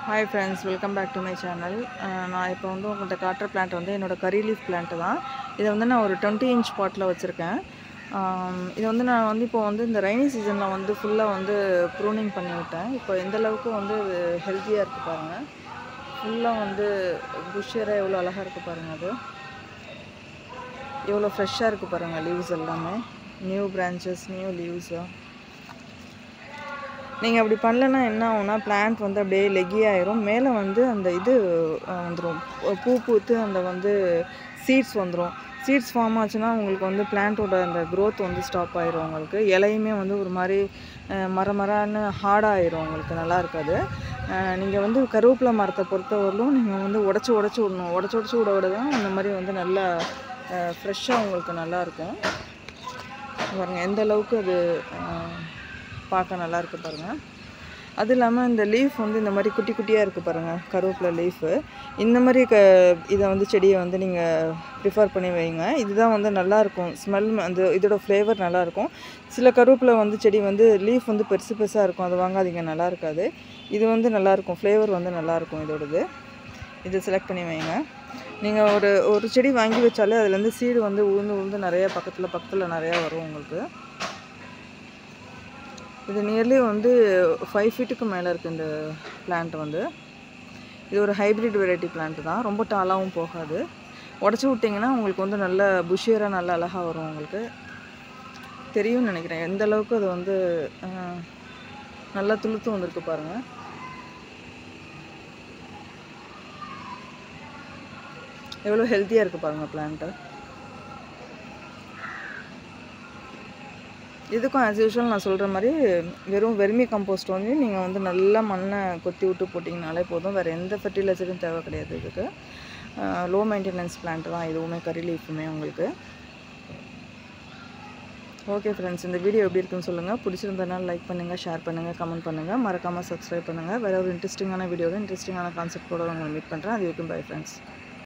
hi friends welcome back to my channel நான் இப்போ வந்து உங்கள்கிட்ட காட்டுற பிளான்ட் வந்து என்னோட கரி லீஃப் பிளான்ட்டு தான் இதை வந்து நான் ஒரு டுவெண்ட்டி இன்ச் பாட்டில் வச்சுருக்கேன் இதை வந்து நான் வந்து இப்போ வந்து இந்த ரைனி சீசனில் வந்து ஃபுல்லாக வந்து ப்ரூனிங் பண்ணி விட்டேன் இப்போ எந்த அளவுக்கு வந்து ஹெல்த்தியாக இருக்குது பாருங்கள் ஃபுல்லாக வந்து புஷ்ஷராக எவ்வளோ அழகாக இருக்குது பாருங்கள் அது எவ்வளோ ஃப்ரெஷ்ஷாக இருக்குது பாருங்கள் லீவ்ஸ் எல்லாமே நியூ பிரான்ச்சஸ் நியூ லீவ்ஸு நீங்கள் அப்படி பண்ணலன்னா என்ன ஆகும்னா பிளான்ட் வந்து அப்படியே லெகி ஆயிரும் மேலே வந்து அந்த இது வந்துடும் பூ பூத்து அந்த வந்து சீட்ஸ் வந்துடும் சீட்ஸ் ஃபார்ம் ஆச்சுன்னா உங்களுக்கு வந்து பிளான்ட்டோட அந்த க்ரோத் வந்து ஸ்டாப் ஆயிரும் உங்களுக்கு இலையுமே வந்து ஒரு மாதிரி அஹ், மர மரன்னு ஹார்டாகிரும் உங்களுக்கு நல்லா இருக்காது நீங்கள் வந்து கருவேப்பிலை மரத்தை பொறுத்தவரையிலும் நீங்கள் வந்து உடச்சி உடச்சி விடணும் உடச்சி உடச்சி விட விட தான் அந்த மாதிரி வந்து நல்லா ஃப்ரெஷ்ஷாக உங்களுக்கு நல்லாயிருக்கும் பாருங்கள் எந்த அளவுக்கு அது அஹ், பார்க்க நல்லா இருக்கு பாருங்கள் அது இல்லாமல் இந்த லீஃப் வந்து இந்த மாதிரி குட்டி குட்டியாக இருக்குது பாருங்கள் கருவேப்பிலை லீஃபு இந்த மாதிரி க இதை வந்து செடியை வந்து நீங்கள் ப்ரிஃபர் பண்ணி வைங்க இதுதான் வந்து நல்லாயிருக்கும் ஸ்மெல் அந்த இதோட ஃப்ளேவர் நல்லாயிருக்கும் சில கருவேப்பிலை வந்து செடி வந்து லீஃப் வந்து பெருசு பெருசாக இருக்கும் அது வாங்காதீங்க நல்லா இருக்காது இது வந்து நல்லாயிருக்கும் ஃப்ளேவர் வந்து நல்லாயிருக்கும் இதோடது இது செலக்ட் பண்ணி வைங்க நீங்கள் ஒரு ஒரு செடி வாங்கி வச்சாலே அதுலேருந்து சீடு வந்து உளுந்து உளுந்து நிறைய பக்கத்தில் பக்கத்தில் நிறையா வரும் உங்களுக்கு இது நியர்லி வந்து ஃபைவ் ஃபீட்டுக்கு மேலே இருக்குது இந்த பிளான்ட் வந்து இது ஒரு ஹைப்ரிட் வெரைட்டி பிளான்ட் தான் ரொம்ப டாலாகவும் போகாது உடச்சி விட்டிங்கன்னா உங்களுக்கு வந்து நல்ல புஷியராக நல்ல அழகாக வரும் உங்களுக்கு தெரியும்னு நினைக்கிறேன் எந்த அளவுக்கு அது வந்து அஹ், நல்லா துளுத்து வந்திருக்கு பாருங்கள் எவ்வளோ ஹெல்த்தியாக இருக்குது பாருங்கள் பிளான்ட்டு இதுக்கும் ஆஸ் யூஷுவல் நான் சொல்கிற மாதிரி வெறும் வெர்மி கம்போஸ்ட் வந்து நீங்கள் வந்து நல்லா மண்ணை கொத்தி விட்டு போட்டிங்கனாலே போதும் வேறு எந்த ஃபர்டிலைசரும் தேவை கிடையாது இதுக்கு லோ மெயின்டெனன்ஸ் பிளான்ட் தான் இதுவுமே கறி லீஃபுமே உங்களுக்கு ஓகே ஃப்ரெண்ட்ஸ் இந்த வீடியோ எப்படி இருக்குன்னு சொல்லுங்கள் பிடிச்சிருந்தனால லைக் பண்ணுங்கள் ஷேர் பண்ணுங்கள் கமெண்ட் பண்ணுங்கள் மறக்காமல் சப்ஸ்கிரைப் பண்ணுங்கள் வேறு ஒரு இன்ட்ரெஸ்டிங்கான வீடியோவில் இன்ட்ரெஸ்டிங்கான கான்செப்டோட உங்களை மீட் பண்ணுறேன் அது வரைக்கும் பை ஃப்ரெண்ட்ஸ்